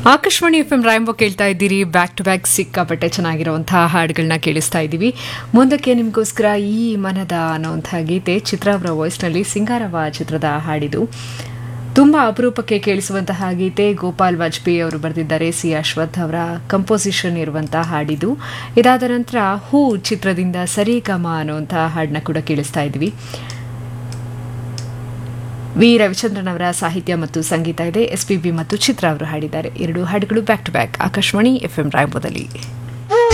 Akashvani F M ರಾಯಂಬೋ ಕೇಳ್ತಾ ಇದ್ದೀರಿ back to back ಸಿಕ್ಕಾಪಟ್ಟೆ ಚೆನ್ನಾಗಿರುವಂತಹ ಹಾಡುಗಳನ್ನ ಕೇಳಿಸ್ತಾ ಇದ್ದೀವಿ ಮುಂದಕ್ಕೆ ನಿಮಗೋಸ್ಕರ ಈ ಮನದ ಅನ್ನೋಂಥ ಗೀತೆ ಚಿತ್ರ ಅವರ ವಾಯ್ಸ್ನಲ್ಲಿ ಸಿಂಗಾರವ ಚಿತ್ರದ ಹಾಡಿದು ತುಂಬ ಅಪರೂಪಕ್ಕೆ ಕೇಳಿಸುವಂತಹ ಗೀತೆ ಗೋಪಾಲ್ ವಾಜಪೇಯಿ ಅವರು ಬರೆದಿದ್ದಾರೆ ಸಿ ಅಶ್ವಥ್ ಅವರ ಕಂಪೋಸಿಷನ್ ಇರುವಂತಹ ಹಾಡಿದು ಇದಾದ ನಂತರ ಹೂ ಚಿತ್ರದಿಂದ ಸರಿಗಮ ಅನ್ನುವಂತಹ ಹಾಡನ್ನ ಕೂಡ ಕೇಳಿಸ್ತಾ ಇದ್ವಿ ವಿ ರವಿಚಂದ್ರನ್ ಅವರ ಸಾಹಿತ್ಯ ಮತ್ತು ಸಂಗೀತ ಇದೆ ಎಸ್ ಪಿ ಬಿ ಮತ್ತು ಚಿತ್ರ ಅವರು ಹಾಡಿದ್ದಾರೆ ಎರಡು ಹಾಡುಗಳು back to back Akashvani F M ರಾಯಂಬೋದಲ್ಲಿ